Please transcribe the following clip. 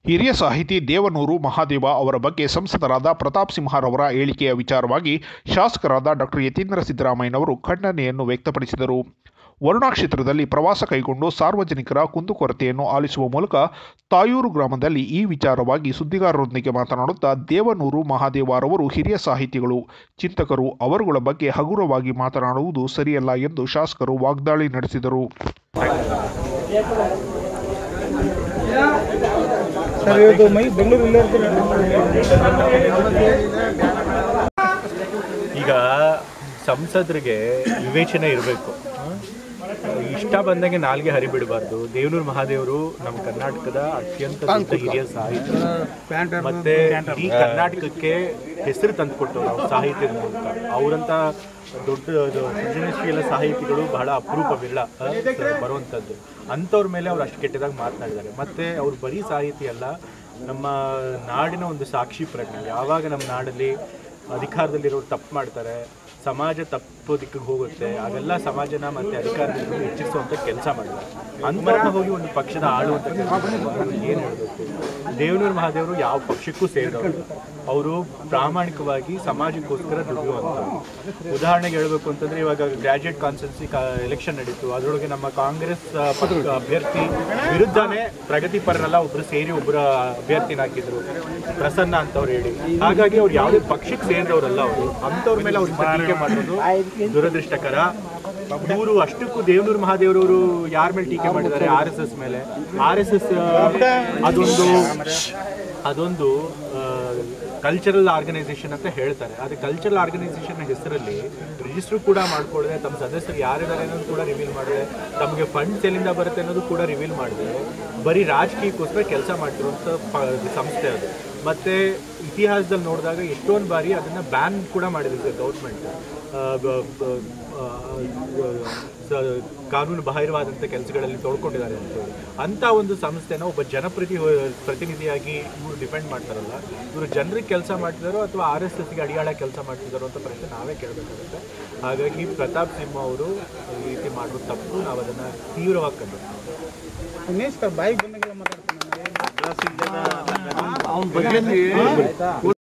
ಹಿರಿಯ ಸಾಹಿತಿ ದೇವನೂರು ಮಹಾದೇವ ಅವರ ಬಗ್ಗೆ ಸಂಸದರಾದ ಪ್ರತಾಪ್ ಸಿಂಹರವರ ಹೇಳಿಕೆಯ ವಿಚಾರವಾಗಿ ಶಾಸಕರಾದ ಡಾಕ್ಟರ್ ಯತೀಂದ್ರ ಸಿದ್ದರಾಮಯ್ಯನವರು ಖಂಡನೆಯನ್ನು ವ್ಯಕ್ತಪಡಿಸಿದರು ವರುಣಾ ಕ್ಷೇತ್ರದಲ್ಲಿ ಪ್ರವಾಸ ಕೈಗೊಂಡು ಸಾರ್ವಜನಿಕರ ಕುಂದುಕೊರತೆಯನ್ನು ಆಲಿಸುವ ಮೂಲಕ ತಾಯೂರು ಗ್ರಾಮದಲ್ಲಿ ಈ ವಿಚಾರವಾಗಿ ಸುದ್ದಿಗಾರರೊಂದಿಗೆ ಮಾತನಾಡುತ್ತಾ ದೇವನೂರು ಮಹಾದೇವರವರು ಹಿರಿಯ ಸಾಹಿತಿಗಳು ಚಿಂತಕರು ಅವರುಗಳ ಬಗ್ಗೆ ಹಗುರವಾಗಿ ಮಾತನಾಡುವುದು ಸರಿಯಲ್ಲ ಎಂದು ಶಾಸಕರು ವಾಗ್ದಾಳಿ ನಡೆಸಿದರು ಸರ್ ಇವತ್ತು ಮೈ ಬೆಂಗಳೂರಲ್ಲಿ ಇರ್ತೀರ ಈಗ ಸಂಸದರಿಗೆ ವಿವೇಚನೆ ಇರಬೇಕು ಇಷ್ಟ ಬಂದಂಗೆ ನಾಲ್ಗೆ ಹರಿಬಿಡಬಾರ್ದು ದೇವನೂರು ಮಹಾದೇವರು ನಮ್ಮ ಕರ್ನಾಟಕದ ಅತ್ಯಂತ ದೊಡ್ಡ ಹಿರಿಯ ಸಾಹಿತಿ ಮತ್ತೆ ಈ ಕರ್ನಾಟಕಕ್ಕೆ ಹೆಸರು ತಂದುಕೊಟ್ಟು ನಾವು ಸಾಹಿತ್ಯದ ಮೂಲಕ ಅವರಂತ ದೊಡ್ಡ ಅದು ಸೃಜನಶೀಲ ಸಾಹಿತಿಗಳು ಬಹಳ ಅಪರೂಪವಿಲ್ಲ ಆ, ಬರುವಂಥದ್ದು ಅಂಥವ್ರ ಮೇಲೆ ಅವ್ರು ಅಷ್ಟು ಕೆಟ್ಟದಾಗಿ ಮಾತನಾಡಿದ್ದಾರೆ ಮತ್ತೆ ಅವ್ರು ಬರೀ ಸಾಹಿತಿ ಅಲ್ಲ ನಮ್ಮ ನಾಡಿನ ಒಂದು ಸಾಕ್ಷಿ ಪ್ರಜ್ಞೆ ಯಾವಾಗ ನಮ್ಮ ನಾಡಲ್ಲಿ ಅಧಿಕಾರದಲ್ಲಿರೋರು ತಪ್ಪು ಮಾಡ್ತಾರೆ ಸಮಾಜ ತಪ್ಪು ದಿಕ್ಕಿಗೆ ಹೋಗುತ್ತೆ ಅವೆಲ್ಲ ಸಮಾಜನ ಮತ್ತೆ ಅಧಿಕಾರದಲ್ಲಿ ಹೆಚ್ಚಿಸುವಂತ ಕೆಲಸ ಮಾಡಿದ್ದಾರೆ ಅಂಥವ್ರನ್ನ ಹೋಗಿ ಒಂದು ಪಕ್ಷದ ಆಳುವಂತ ಏನು ಹೇಳಬೇಕು ದೇವನೂರು ಮಹಾದೇವರು ಯಾವ ಪಕ್ಷಕ್ಕೂ ಸೇರಿದವರು ಅವರು ಪ್ರಾಮಾಣಿಕವಾಗಿ ಸಮಾಜಕ್ಕೋಸ್ಕರ ದುಡಿಯುವಂಥವ್ರು ಉದಾಹರಣೆಗೆ ಹೇಳಬೇಕು ಅಂತಂದ್ರೆ ಇವಾಗ ಗ್ರಾಜುಯೇಟ್ ಕಾನ್ಸ್ಟೆನ್ಸಿ ಎಲೆಕ್ಷನ್ ನಡೀತು ಅದರೊಳಗೆ ನಮ್ಮ ಕಾಂಗ್ರೆಸ್ ಆ, ಪಕ್ಷ ಅಭ್ಯರ್ಥಿ ವಿರುದ್ಧನೇ ಪ್ರಗತಿಪರರೆಲ್ಲ ಒಬ್ರು ಸೇರಿ ಒಬ್ಬರ ಅಭ್ಯರ್ಥಿನ ಹಾಕಿದ್ರು ಪ್ರಸನ್ನ ಅಂತವ್ರು ಹೇಳಿ ಹಾಗಾಗಿ ಅವ್ರು ಯಾವುದೇ ಪಕ್ಷಕ್ಕೆ ಸೇರಿದವರಲ್ಲ ಅವರು ಅಂಥವ್ರ ಮೇಲೆ ಅವ್ರ ಟೀಕೆ ಮಾಡೋದು ದುರದೃಷ್ಟಕರ ಇವರು ಅಷ್ಟಕ್ಕೂ ದೇವನೂರು ಮಹಾದೇವರವರು ಯಾರ ಮೇಲೆ ಟೀಕೆ ಮಾಡಿದ್ದಾರೆ ಆರ್ ಎಸ್ ಎಸ್ ಮೇಲೆ ಆರ್ ಎಸ್ ಎಸ್ ಅದೊಂದು ಅದೊಂದು ಕಲ್ಚರಲ್ ಆರ್ಗನೈಸೇಷನ್ ಅಂತ ಹೇಳ್ತಾರೆ ಆದರೆ ಕಲ್ಚರಲ್ ಆರ್ಗನೈಸೇಷನ್ ಹೆಸರಲ್ಲಿ ರಿಜಿಸ್ಟರ್ ಕೂಡ ಮಾಡ್ಕೊಳ್ಳದೆ ತಮ್ಮ ಸದಸ್ಯರು ಯಾರಿದ್ದಾರೆ ಅನ್ನೋದು ಕೂಡ ರಿವೀಲ್ ಮಾಡಿದೆ ತಮಗೆ ಫಂಡ್ಸ್ ಎಲ್ಲಿಂದ ಬರುತ್ತೆ ಅನ್ನೋದು ಕೂಡ ರಿವೀಲ್ ಮಾಡಿದೆ ಬರೀ ರಾಜಕೀಯಕ್ಕೋಸ್ಕರ ಕೆಲಸ ಮಾಡ್ತಿರುವಂಥ ಪ ಸಂಸ್ಥೆ ಅದು ಮತ್ತೆ ಇತಿಹಾಸದಲ್ಲಿ ನೋಡಿದಾಗ ಎಷ್ಟೊಂದು ಬಾರಿ ಅದನ್ನ ಬ್ಯಾನ್ ಕೂಡ ಮಾಡಿದೆ ಗೌರ್ಮೆಂಟ್ ಕಾನೂನು ಬಾಹಿರವಾದಂಥ ಕೆಲಸಗಳಲ್ಲಿ ತೊಳ್ಕೊಂಡಿದ್ದಾರೆ ಅಂತ ಹೇಳಿ ಅಂಥ ಒಂದು ಸಂಸ್ಥೆನ ಒಬ್ಬ ಜನಪ್ರತಿ ಪ್ರತಿನಿಧಿಯಾಗಿ ಇವರು ಡಿಪೆಂಡ್ ಮಾಡ್ತಾರಲ್ಲ ಇವರು ಜನರಿಗೆ ಕೆಲಸ ಮಾಡ್ತಿದ್ದಾರೋ ಅಥವಾ ಆರ್ ಎಸ್ ಎಸ್ಗೆ ಅಡಿಯಾಳ ಕೆಲಸ ಮಾಡ್ತಿದ್ದಾರೋ ಅಂತ ಪ್ರಶ್ನೆ ನಾವೇ ಕೇಳಬೇಕಾಗುತ್ತೆ ಹಾಗಾಗಿ ಪ್ರತಾಪ್ ಸಿಂಹ ಅವರು ಈ ರೀತಿ ಮಾಡುವ ತಪ್ಪು ನಾವು ಅದನ್ನು ತೀವ್ರವಾಗಿ ಖಂಡಿಸ್ತೀವಿ ಉಮೇಶ್ ಸರ್ ಬಾಯಿಗೆ ಬಂದಂಗೆಲ್ಲ ಮಾತಾಡ್ತೀನಿ